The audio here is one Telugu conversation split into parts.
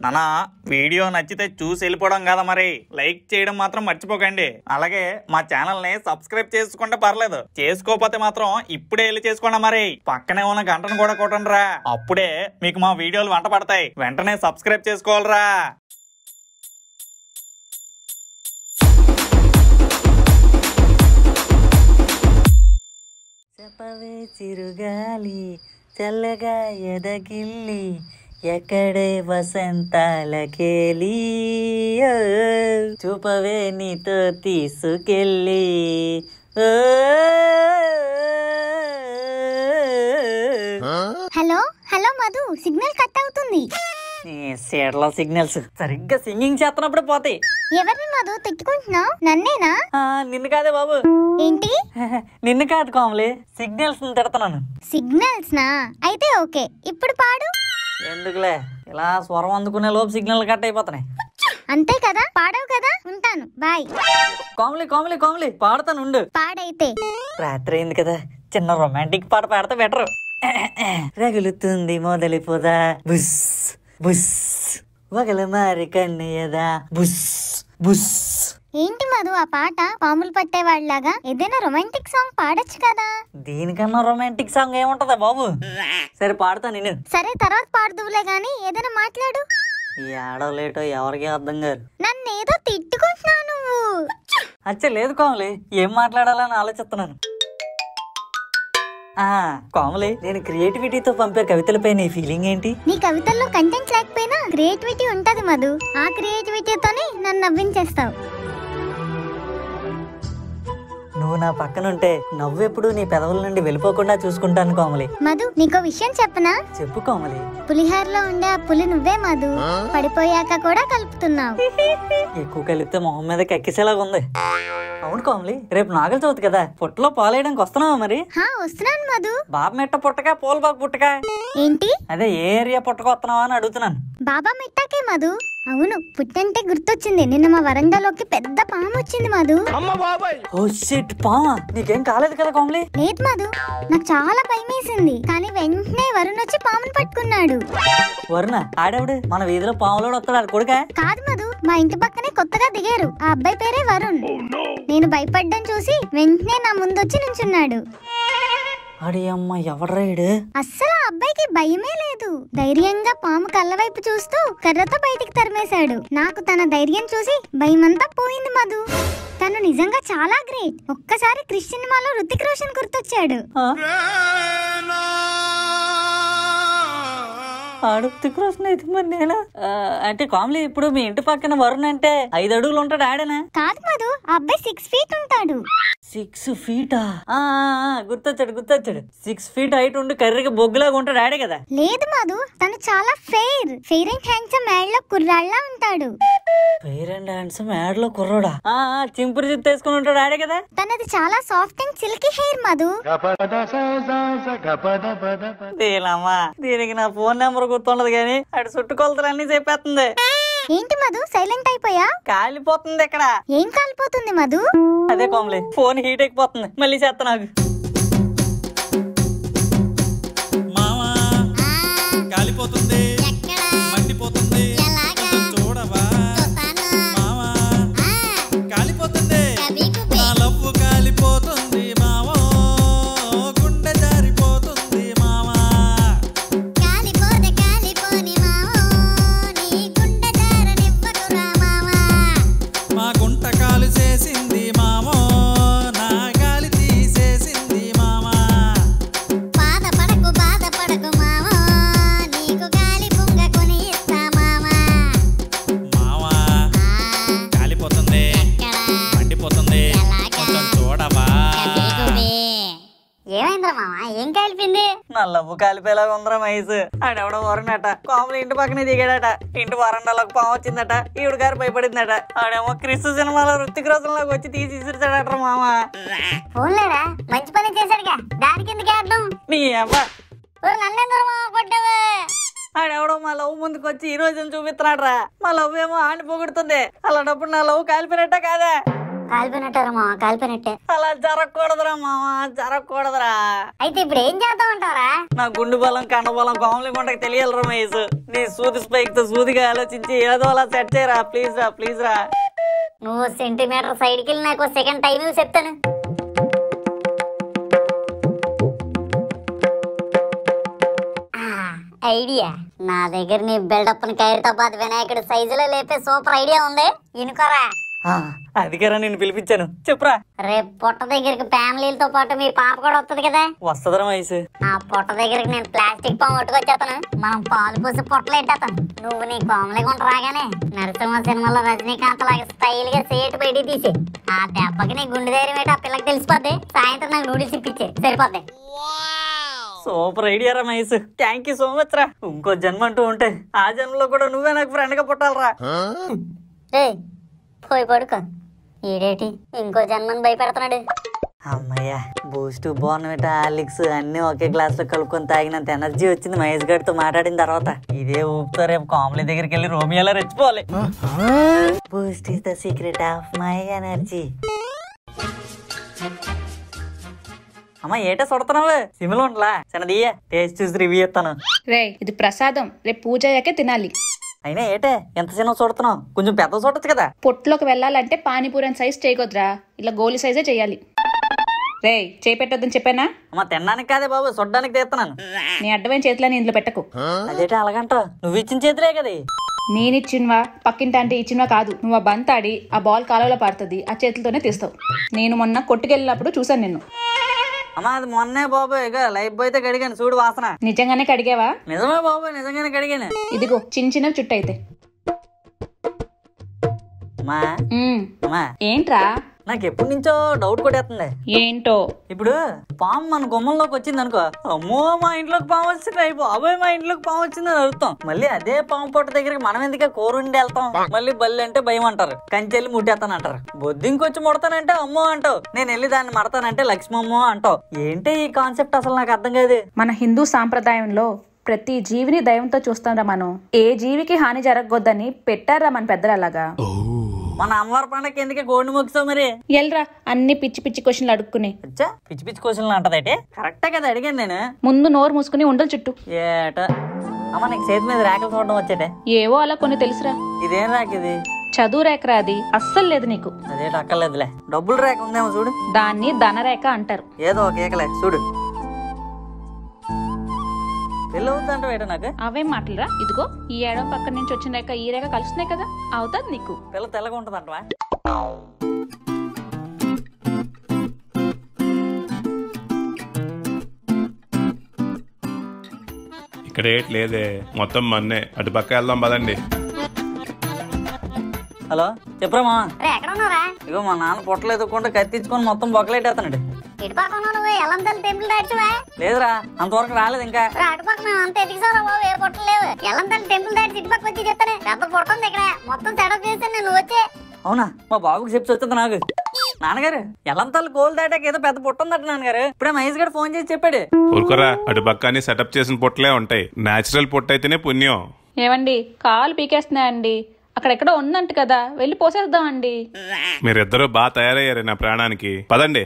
నానా వీడియో నచ్చితే చూసి వెళ్ళిపోవడం కదా మరి లైక్ చేయడం మాత్రం మర్చిపోకండి అలాగే మా ఛానల్ ని సబ్స్క్రైబ్ చేసుకుంటే పర్లేదు చేసుకోకపోతే మాత్రం ఇప్పుడే వెళ్ళి చేసుకోండి మరి పక్కనే ఉన్న గంటను కూడా కొట్టండి రా అప్పుడే మీకు మా వీడియోలు వంట పడతాయి వెంటనే సబ్స్క్రైబ్ చేసుకోవాలిరా చెప్పవే చిరుగాలి చల్లగా ఎదగిల్లి ఎక్కడే వసంతాలకేలి ఓ, చూపవే నీతో తీసుకెళ్ళి ఓ, hello hello Madhu signal cut అవుతుంది ఈ సీడలో సిగ్నల్స్ సరిగ్గా సింగింగ్ చేస్తున్నప్పుడు పోతాయి ఎవరిని మధు తిట్టుకుంటున్నావు నన్నేనా ఆ, నిన్ను కాదే బాబు ఏంటి నిన్ను కాదు కోమలి సిగ్నల్స్ తిడుతున్నాను సిగ్నల్స్ నా అయితే ఓకే ఇప్పుడు పాడు ఎందుకులే ఇలా స్వరం అందుకునే లోపు సిగ్నల్ కట్ అయిపోతున్నాయి అంతే కదా పాడవు కదా ఉంటాను బాయ్ కోమలి కోమలి కోమలి పాడతాను ఉండు పాడైతే రాత్రి అయింది కదా చిన్న రొమాంటిక్ పాట పాడితే బెటర్ రగులుతుంది మొదలిపోదా బుస్ బుస్ వగల మారి కన్నయ్యదా బుస్ బుస్ ఏంటి మధు ఆ పాట పాములు పట్టేవాళ్ళలాగా ఏదైనా రొమాంటిక్ సాంగ్ పాడొచ్చు కదా దీనికన్నా రొమాంటిక్ సాంగ్ ఏముంటదా బాబు సరే పాడతా నేను సరే తర్వాత పాడుదువులే గాని ఏదైనా మాట్లాడు ఈ ఆడలేటో ఎవరికి అర్థం కాదు నన్నేదో తిట్టుకుంటున్నావు నువ్వు అచ్చే లేదు కోమలి ఏం మాట్లాడాలని ఆలోచిస్తున్నాను ఆ కోమలి నేను క్రియేటివిటీతో పంపే కవితలపై నీ ఫీలింగ్ ఏంటి నీ కవితల్లో కంటెంట్ లేకపోయినా క్రియేటివిటీ ఉంటది మధు ఆ క్రియేటివిటీతోనే నన్ను నవ్వించేస్తావు నువ్వు నా పక్కనుంటే నవ్వెప్పుడు నీ పెదవుల నుండి వెళ్ళిపోకుండా చూసుకుంటాను కోమలి మధు నీకో విషయం చెప్పనా చెప్పు కోమలి పులిహారలో ఉండే ఆ పులి నువ్వే మధు పడిపోయాక కూడా కలుపుతున్నావు ఎక్కువ కలిపితే మొహం మీద కక్కిసేలాగా ఉంది అవును కోమలి రేపు నాగల చవితి కదా పుట్టలో పాలేయడానికి వస్తున్నావా మరి హా వస్తున్నాను మధు బాబు మెట్ట పుట్టక పూలబాగు పుట్టక ఏంటి అదే ఏ ఏరియా పుట్టక వస్తున్నావా అని అడుగుతున్నాను బాబా మిట్టాకే మధు అవును పుట్టంటే గుర్తొచ్చింది నిన్న మా వరండాలోకి పెద్ద పాము వచ్చింది మధు ఓ షిట్ పామా నీకేం కాలేదు కదా కోమలి లేదు మధు నాకు చాలా భయమేసింది కానీ వెంటనే వరుణ్ వచ్చి పామును పట్టుకున్నాడు వరుణ ఆడవిడు మన వీధిలో పాములోడు వస్తాడు ఆడు కొడుకా కాదు మధు మా ఇంటి పక్కనే కొత్తగా దిగారు ఆ అబ్బాయి పేరే వరుణ్ నేను భయపడ్డం చూసి వెంటనే నా ముందొచ్చి నుంచున్నాడు అడి అమ్మ ఎవడ్రాయుడు అస్సలు ఆ అబ్బాయికి భయమే లేదు ధైర్యంగా పాము కళ్ళ వైపు చూస్తూ కర్రతో బయటికి తరిమేశాడు నాకు తన ధైర్యం చూసి భయమంతా పోయింది మధు తను నిజంగా చాలా గ్రేట్ ఒక్కసారి క్రిష్ సినిమాలో రుతిక్ రోషన్ గుర్తొచ్చాడు ఆడు తిక్కురోసిన అయితే మరి నేనా ఆ, అంటే కామ్లీ ఇప్పుడు మీ ఇంటి పక్కన వరుణ్ అంటే ఐదు అడుగులు ఉంటాడు ఆడనా కాదు మధు ఆ అబ్బాయి సిక్స్ ఫీట్ ఉంటాడు సిక్స్ ఫీటా ఆ, ఆ, ఆ, గుర్తొచ్చాడు గుర్తొచ్చాడు సిక్స్ ఫీట్ హైట్ ఉండి కర్రీగా బొగ్గులాగా ఉంటాడు ఆడే కదా లేదు మధు తను చాలా fair fair and handsome Mad లో కుర్రాళ్ళ ఉంటాడు ఫెయిర్ అండ్ హ్యాండ్సమ్ యాడ్ లో కుర్రోడా ఆ, ఆ, చింపురు జుత్తు వేసుకుని ఉంటాడు ఆడే కదా తనది చాలా soft and silky hair Madhu దీనమ్మా దీనికి నా ఫోన్ నెంబర్ గుర్తుండదు కానీ అటు చుట్టుకొలతలన్నీ చెప్పేస్తుంది ఏంటి మధు సైలెంట్ అయిపోయా కాలిపోతుంది ఇక్కడ ఏం కాలిపోతుంది మధు అదే కోమలి ఫోన్ హీట్ ఎక్కిపోతుంది మళ్ళీ చేస్తా నాకు మావా కాలిపోతుంది మండిపోతుంది కొంచెం చూడవా మావా కాలిపోతుంది నా లవ్వు కాలిపోతుంది మావో గుండె జారిపోతుంది మావా కాలిపోతే కాలిపోని మావో నీ గుండె జారనివ్వకురా మావా మా గుంట కాలు చేసింది మావో నా గాలి తీసేసింది మావా బాధపడకు బాధపడకు మావో నీకు గాలి బుంగ కొని ఇస్తా మావా మావా కాలిపోతుంది మండిపోతుంది కొంచెం చూడవా ఏమైందిరా మావా ఏం కాలిపోయింది నా లవ్వు కాలిపోయేలాగా ఉందిరా మైస్ ఆడెవడో వరుణట కోమలు ఇంటి పక్కనే దిగాడట ఇంటి వరండాలోకి పాము వచ్చిందట ఈవిడ గారు భయపడిందట ఆడేమో క్రిస్తు సినిమాలో రుత్తిక్ రోజుల్లోకి వచ్చి తీసి ఇసిరిచాడట మామ ఫోన్లేరా మంచి పని చేశాడుగా దానికి ఎందుకు ఆడడం నీ అవ్వ నన్నెందరూ మావ కొట్టావు ఆడెవడో మా లవ్ ముందుకు వచ్చి ఈ రోజులు చూపిస్తున్నాడు రా మా లవ్ ఏమో ఆండి పొగుడుతుంది అలాంటప్పుడు నా లవ్ కాలిపోయినట్ట కాదా కాలిపోయినట్టారా మావా కాలిపోయినట్టే అలా జరగకూడదురా మామ జరగకూడదురా అయితే ఇప్పుడు ఏం చేద్దాం అంటారా నా గుండు బలం కండ బలం కామలి గుంటకి తెలియాలి రమేష్ నీ సూది స్పైక్ తో సూదిగా ఆలోచించి ఏదో అలా సెట్ చేయరా ప్లీజ్ రా ప్లీజ్ రా నువ్వు సెంటీమీటర్ సైడ్కి వెళ్ళి నాకు సెకండ్ టైం చెప్తాను ఆ, ఐడియా నా దగ్గర నీ బిల్డప్ ని ఖైరతాబాద్ వినాయకుడి సైజులో లేపే సూపర్ ఐడియా ఉంది ఇనుకోరా ఆ, అందుకేరా నేను పిలిపించాను చెప్పురా రేపు పొట్ట దగ్గరికి ఫ్యామిలీలతో పాటు మీ పాప కూడా వస్తుంది కదా వస్తుందా రమేష్ ఆ పొట్ట దగ్గరికి నేను ప్లాస్టిక్ పాము పట్టుకొచ్చేస్తాను మనం పాలు పోసి పొట్టలు ఎట్టేస్తాను నువ్వు నీ కోమలి గుంట రాగానే నరసింహ సినిమాలో రజనీకాంత్ లాగా స్టైల్ గా సేటు బయటికి తీసి ఆ దెబ్బకి నీ గుండె ధైర్యం ఏంటి ఆ పిల్లకి తెలిసిపోద్ది సాయంత్రం నాకు నూడిల్స్ ఇప్పించే సరిపోద్ది super idea Ramesh thank you so much రా ఇంకో జన్మ అంటూ ఉంటే ఆ జన్మలో కూడా నువ్వే నాకు ఫ్రెండ్ గా పుట్టాలరా రే పోయి పడుకో ఈడేటి ఇంకో జన్మని భయపెడుతున్నాడు అమ్మయ్యా బూస్ట్ బోర్నవిట హార్లిక్స్ అన్ని ఒకే గ్లాస్ లో కలుపుకొని తాగినంత ఎనర్జీ వచ్చింది మహేష్ గారితో మాట్లాడిన తర్వాత ఇదే ఊపుతో రేపు కామెడీ దగ్గరికి వెళ్ళి రోమియోలా రెచ్చిపోవాలి Boost is the secret of my energy అమ్మ ఏటా సుడతావు సిమిలో ఉండలా చిన్నదియ్య టేస్ట్ చూసి రివ్యూ ఇస్తాను రే ఇది ప్రసాదం రేపు పూజ అయ్యాకే తినాలి అయినా ఏటే ఎంత చిన్న చూడుతున్నావు కొంచెం పెద్ద చూడొచ్చు కదా పొట్టులోకి వెళ్ళాలంటే పానీపూరన్ సైజ్ చేయకొద్దురా ఇలా గోలి సైజే చేయాలి రే చేయి పెట్టొద్దని చెప్పానా అమ్మ తినడానికి కాదే బాబు చూడ్డానికి తీస్తున్నాను నీ అడ్డమైన చేతిలో ఇందులో పెట్టకు అదేటా అలాగంట నువ్వు ఇచ్చిన చేతులే కదా నేను ఇచ్చినవా పక్కింటి అంటే ఇచ్చినవా కాదు నువ్వు ఆ బంత్ ఆడి ఆ బాల్ కాలువలో పడుతుంది ఆ చేతులతోనే తీస్తావు నేను మొన్న కొట్టుకెళ్ళినప్పుడు చూసాను నిన్ను అమ్మ అది మొన్నే బాబు ఇక లైఫ్ బాయ్ తో కడిగాను చూడు వాసన నిజంగానే కడిగావా నిజమే బాబు నిజంగానే కడిగాను ఇదిగో చిన్న చిన్న చుట్టు అయితే అమ్మా ఉమ్, అమ్మా ఏంట్రా నాకు ఎప్పటి నుంచో డౌట్ కొట్టేస్తుంది ఏంటో ఇప్పుడు పాము మన గుమ్మంలోకి వచ్చింది అనుకో అమ్మో మా ఇంట్లోకి పాము వచ్చింది అయ్యి బాబాయ్ మా ఇంట్లోకి పాము వచ్చిందని అడుగుతాం మళ్ళీ అదే పాము పొట్ట దగ్గరికి మనం ఎందుకే కూరుండి వెళ్తాం మళ్ళీ బల్లి అంటే భయం అంటారు కంచెల్లి ముట్టేస్తాను అంటారు బొద్దింకొచ్చి ముడతానంటే అమ్మో అంటావు నేను వెళ్ళి దాన్ని మడతానంటే లక్ష్మమ్మో అంటావు ఏంటి ఈ కాన్సెప్ట్ అసలు నాకు అర్థం కాదు మన హిందూ సాంప్రదాయంలో ప్రతి జీవిని దైవంతో చూస్తాంరా మనం ఏ జీవికి హాని జరగొద్దని పెట్టారా మన పెద్దలు అలాగా మన అమ్మవారి పండగకి ఎందుకే గోండు మొక్కుతావు మరి ఎల్రా అన్ని పిచ్చి పిచ్చి క్వశ్చన్లు అడుక్కుని వచ్చా పిచ్చి పిచ్చి క్వశ్చన్లు అంటదైతే కరెక్టే కదా అడిగాను నేను ముందు నోరు మూసుకుని ఉండలు చుట్టూ ఏట అమ్మ నీకు చేతి మీద రేఖలు చూడడం వచ్చేటే ఏవో అలా కొన్ని తెలుసురా ఇదేం రేఖ ఇది చదువు రేఖరా అది అస్సలు లేదు నీకు అదేట అక్కర్లేదులే డబ్బులు రేఖ ఉందేమో చూడు దాన్ని ధనరేఖ అంటారు ఏదో ఒక ఏకలే చూడు పెళ్ళి అవుతుందంటే వేట నాకు అవే మాటలురా ఇదిగో ఈ ఏడవ పక్క నుంచి వచ్చిన రేఖ ఈ రేఖ కలుస్తున్నాయి కదా అవుతుంది నీకు పిల్ల తెల్లగా ఉంటుందంటవా ఇక్కడ ఏట్ లేదే మొత్తం మన్నే అటు పక్క వెళ్దాం పదండి హలో చెప్పురా మామ రే ఎక్కడ ఉన్నారా ఇగో మా నాన్న పొట్టలు ఎదుక్కుంటే కత్తించుకొని మొత్తం బొక్కలెట్టేస్తానండి ఇటు పక్క ఉన్నావు నువ్వు ఎల్లంతల్లి టెంపుల్ దాటివా లేదురా అంతవరకు రాలేదు ఇంకా రా అటు పక్క మేము అంత ఎదిగిసారా బాబు ఏ పొట్టలు లేవు ఎల్లంతల్లి టెంపుల్ దాటి ఇటు పక్క వచ్చి చెప్తానే పెద్ద పొట్ట ఉంది ఇక్కడ మొత్తం సెటప్ చేస్తాను నేను వచ్చే అవునా మా బాబుకి చెప్పి వచ్చింది నాకు నాన్నగారు ఎల్లంతల్లి గోల్ దాటాక ఏదో పెద్ద పొట్ట ఉందట నాన్నగారు ఇప్పుడే మహేష్ గారు ఫోన్ చేసి చెప్పాడు ఊరుకోరా అటు పక్క అన్ని సెటప్ చేసిన పొట్లే ఉంటాయి నేచురల్ పొట్టు అయితేనే పుణ్యం ఏమండి కాలు పీకేస్తున్నాయండి అక్కడెక్కడో ఉందంట కదా వెళ్ళి పోసేద్దామండి మీరిద్దరూ బాగా తయారయ్యారు నా ప్రాణానికి పదండి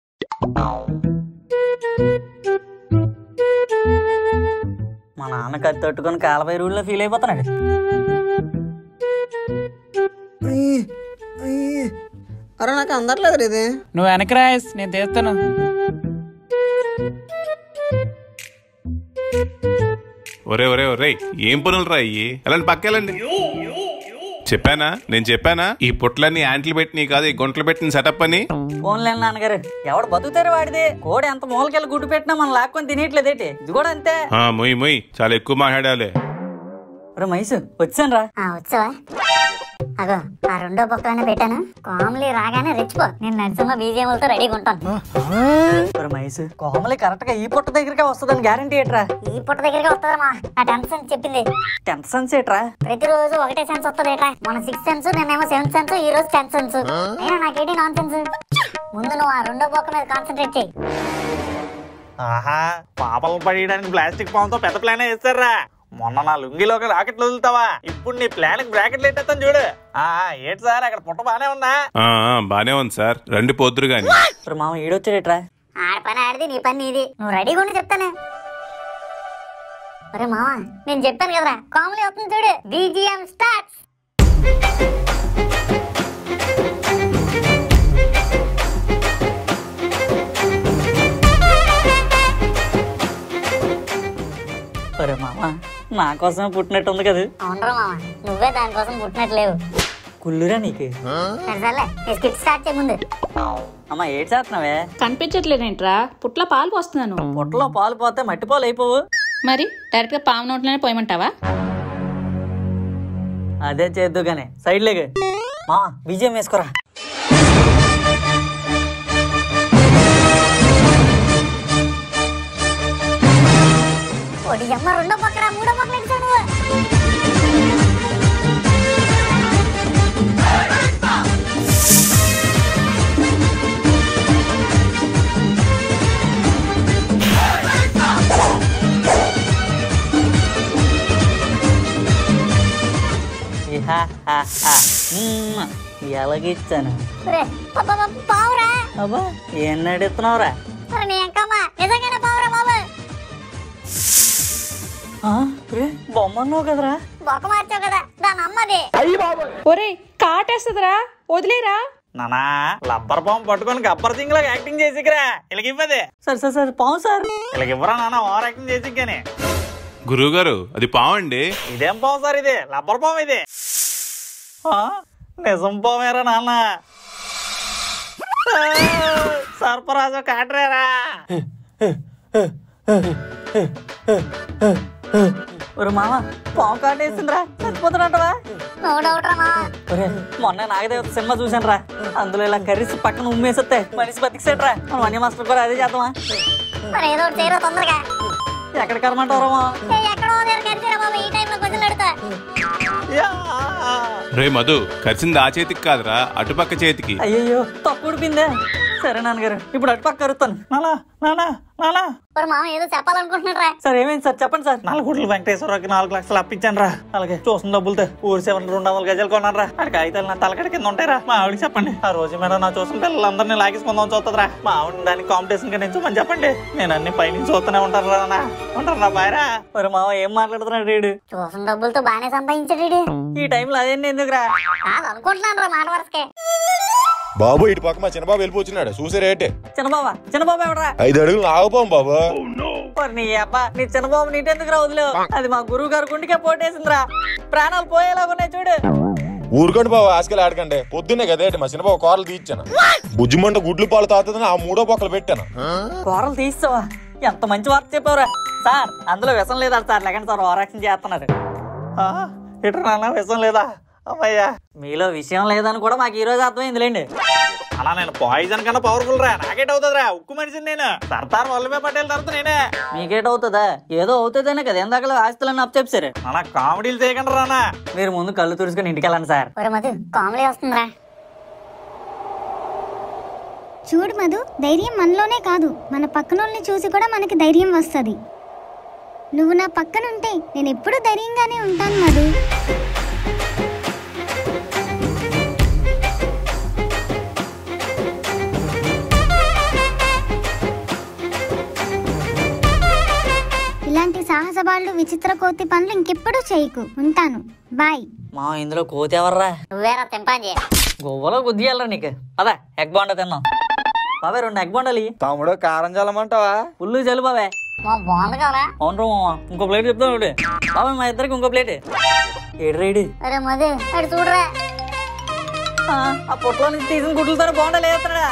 మా నాన్న కత్తి తట్టుకొని కాలపై రూల్లో ఫీల్ అయిపోతున్నాడు అరే నాకు అందట్లేదు ఇది నువ్వు వెనక రాయస్ నేను తీస్తాను ఒరే ఒరే ఒరే ఏం పనులు రా ఇయ్యి వెళ్ళండి పక్కెళ్ళండి చెప్పానా నేను చెప్పానా ఈ పుట్లన్నీ యాంట్లు పెట్టినవి కాదు ఈ గుంటలు పెట్టిన సెటప్ అని ఫోన్లే నాన్నగారు ఎవడు బతుకుతారు వాడిది కోడి ఎంత మూలకెళ్ళి గుడ్డు పెట్టినా మనం లాక్కొని తినేయట్లేదేటి ఇది కూడా అంతే ఆ మొయ్ మొయ్ చాలా ఎక్కువ మాట్లాడాలి రే మైసు వచ్చాను రా ఆ వచ్చావా అగో ఆ రెండో పక్కన పెట్టాను కామ్లీ రాగానే రెచ్చిపో నేను నరసింహ బీజేములతో రెడీగా ఉంటాను రే మైసు కోమలి కరెక్ట్ గా ఈ పుట్ట దగ్గరకే వస్తుందని గ్యారంటీ ఏట్రా ఈ పుట్ట దగ్గరికి వస్తుందమ్మా నా టెన్త్ సెన్స్ చెప్పింది టెన్త్ సెన్స్ ఏట్రా ప్రతిరోజు ఒకటే సెన్స్ వస్తుంది ఏట్రా మన సిక్స్ సెన్స్ నేనేమో సెవెంత్ సెన్స్ ఈ రోజు టెన్త్ సెన్స్ అయినా నాకేంటి నాన్ సెన్స్ ముందు నువ్వు ఆ రెండో పక్క మీద కాన్సన్ట్రేట్ చేయి ఆహా పాపలు పడేయడానికి ప్లాస్టిక్ పాముతో పెద్ద ప్లాన్ వేస్తారా మొన్న నా లుంగిలోకి రాకెట్లు వదులుతావా ఇప్పుడు నీ ప్లాన్ బ్రాకెట్లు ఎట్టేస్తాను చూడు ఆ ఏంటి సార్ అక్కడ పుట్ట బానే ఉందా ఆ, ఆ, బానే ఉంది సార్ రండి పోతురు గాని ఇప్పుడు మామ ఈడొచ్చాడేట్రా ఆడ పని ఆడిది నీ పని నీది నువ్వు రెడీగా ఉండి చెప్తాను ఒరే మావా నేను చెప్పాను కదరా కామెడీ అవుతుంది చూడు బీజిఎం స్టార్ట్స్ ఒరే మామ నా కోసమే పుట్టినట్టు ఉంది కదా అవునరా మావా నువ్వే దానికోసం పుట్టినట్లేవు కుళ్ళురా నీకు సరే సర్లే నీ స్కిట్ స్టార్ట్ చేయ ముందు అమ్మ ఏడ్ చేస్తున్నావే కనిపించట్లేదేంట్రా పుట్ల పాలు పోస్తున్నాను పొట్టలో పాలు పోతే మట్టి పాలు అయిపోవు మరి డైరెక్ట్ గా పాము నోట్లోనే పోయమంటావా అదే చేద్దు గానే సైడ్ లేక మా విజయం వేసుకోరా ఒకటి అమ్మ రెండో పక్కన మూడో పక్కన ఎడిచావు నువ్వు ఇహా, హా, హా. మ్మ్. ఎలాగిచ్చాను ఒరే, ప- ప- ప- పావురా అబ్బా ఏం నడుస్తున్నావురా ఒరే, నీ అంకమ్మ నిజంగానే పావురా బాబు ఆ, రే, బొమ్మ అన్నావు కదరా బొక్క మార్చావు కదా దాని అమ్మది ఒరే కాటేస్తుందిరా వదిలేరా నానా లబ్బర్ బాంబు పట్టుకొని గబ్బర్ సింగ్ లాగా యాక్టింగ్ చేసికరా ఇలాగ ఇవ్వదే సరే సరే సరే పావు సార్ ఇలాగ ఇవ్వరా నాన్న ఓవర్ యాక్టింగ్ చేసి కానీ గురువు గారు అది పావండి ఇదేం పావు సార్ ఇది లబ్బర్ పాము ఇది ఆ, నిజం పామేరా నాన్న ఆ, సర్పరాజు కాటరేరా ఒరే మామ పావు కాటేసిందిరా చచ్చిపోతున్నట్టవా నో డౌట్ రా మావా ఒరే మొన్న నాగదేవత సినిమా చూసాను రా అందులో ఇలా కర్రీస్ పక్కన ఉమ్మేసొస్తే మనిషి బతికిసాడు రా మనం అన్ని మాస్టర్ కూడా అదే చేద్దామా మరి ఏదో ఒకటి చేయరా తొందరగా ఎక్కడ కరమంటారమ్మా ఏ, ఎక్కడో దగ్గర కరిచిరా బాబు ఈ టైంలో కొంచెం అడుగుతా యా. రే మధు కలిసింది ఆ చేతికి కాదురా అటుపక్క చేతికి అయ్యయ్యో తప్పు ఉడిపిందే సరే నాన్నగారు ఇప్పుడు అటు పక్క కరుస్తాను నానా నానా నానా మరి మామ ఏదో చెప్పాలనుకుంటున్నాడు రా సార్ ఏమైంది సార్ చెప్పండి సార్ నాలుగు కోట్ల వెంకటేశ్వరరావుకి నాలుగు లక్షలు అప్పించాను రా అలాగే చూసిన డబ్బులతో ఊరి సెవెన్ రెండు వందల గజాలు కొన్నాను రా అక్కడ కాగితాలు నా తలకడి కింద ఉంటాయి రా మా ఆవిడకి చెప్పండి ఆ రోజు మేడం నా చూసిన పిల్లలందరినీ లాగేసుకుందాం చూస్తుందిరా మా ఆవిడ దానికి కాంపిటీషన్ గా నించమని చెప్పండి నేను అన్ని పైనుంచి చూస్తూనే ఉంటాను రా నా ఉంటాను రా బాయరా మరి మామ ఏం మాట్లాడుతున్నాడు వీడు చూసిన డబ్బులతో బాగానే సంపాదించాడు వీడు. ఈ టైంలో అదేంటి ఎందుకురా కాదు అనుకుంటున్నాను రా మాట వరసకే బాబు ఇటు పక్క మా చిన్నబాబు వెళ్ళిపోతున్నాడు చూసే రేటే చిన్నబాబా చిన్నబాబు ఎవడరా ఐదు అడుగులు ఆగిపోం బాబు మరి నీ అబ్బా నీ చిన్నబాబు నీటెందుకురా వదిలేవు అది మా గురువు గారు గుండెకే పోటేసిందిరా ప్రాణాలు పోయేలాగా ఉన్నాయి చూడు ఊరుకోండి బాబు ఆశకెళ్ళి ఆడకండి పొద్దున్నే కదేటి మా చిన్నబాబు కూరలు తీర్చాను బుజ్జిమంట గుడ్లు పాలు తాగుతుందని ఆ మూడో పక్కలు పెట్టాను కూరలు తీస్తావా ఎంత మంచి వార్త చెప్పావురా సార్ అందులో విషం లేదా సార్ లేకండి సార్ ఓరాక్షన్ చేస్తున్నారు ఆ, ఇటు నాన్న విషయం లేదా అమ్మయ్యా మీలో విషయం లేదని కూడా మాకు ఈ రోజు అర్థమైందిలేండి అలా నేను పాయిజన్ కన్నా పవర్ఫుల్ రా నాకేట్ అవుతుంది రా ఉక్కు మనిషిని నేను సర్దార్ వల్లభాయ్ పటేల్ తర్వాత నేనే మీకేటవుతుందా ఏదో అవుతుందనే కదా ఎందాకలో ఆస్తులన్నీ అప్ చెప్పారు నాన్న కామెడీలు చేయకండి రానా మీరు ముందు కళ్ళు తుడుచుకొని ఇంటికి వెళ్ళండి సార్ ఒరే మధు కామెడీ వస్తుందిరా చూడు మధు ధైర్యం మనలోనే కాదు మన పక్కనోళ్ళని చూసి కూడా మనకి ధైర్యం వస్తుంది నువ్వు నా పక్కనుంటే నేను ఎప్పుడూ ధైర్యంగానే ఉంటాను మధు ఇలాంటి సాహసబాళ్ళు విచిత్ర కోతి పనులు ఇంకెప్పుడు చేయకు ఉంటాను బాయ్ మా ఇందులో కోతి ఎవర్రా నువ్వేరా తెంపాంజే గొవ్వలో గుద్దియాలరా నీకు అదా ఎగ్ బాండ తిన్నాం బాబాయ్ రెండు ఎగ్ బాండాలి తమ్ముడు కారం చల్లమంటావా ఫుల్ చలు బాబాయ్ మా బాగుంది కదరా అవును మామ ఇంకో ప్లేట్ చెప్తాను ఒకటి బాబాయ్ మా ఇద్దరికి ఇంకో ప్లేట్ ఏడు రేడి ఒరే మధు అటు చూడరా ఆ పొట్టలో నుంచి తీసిన గుడ్లతో బాగుండాలి వేస్తాడా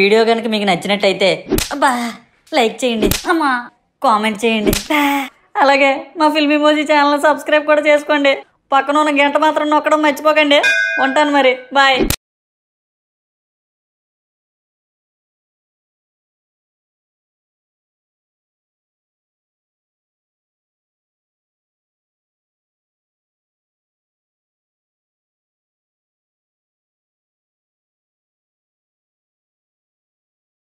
వీడియో కనుక మీకు నచ్చినట్టయితే అబ్బా లైక్ చేయండి అమ్మా కామెంట్ చేయండి బా. అలాగే మా ఫిల్మీ మోజీ ఛానల్ సబ్స్క్రైబ్ కూడా చేసుకోండి పక్కన ఉన్న గంట మాత్రం నొక్కడం మర్చిపోకండి ఉంటాను మరి బాయ్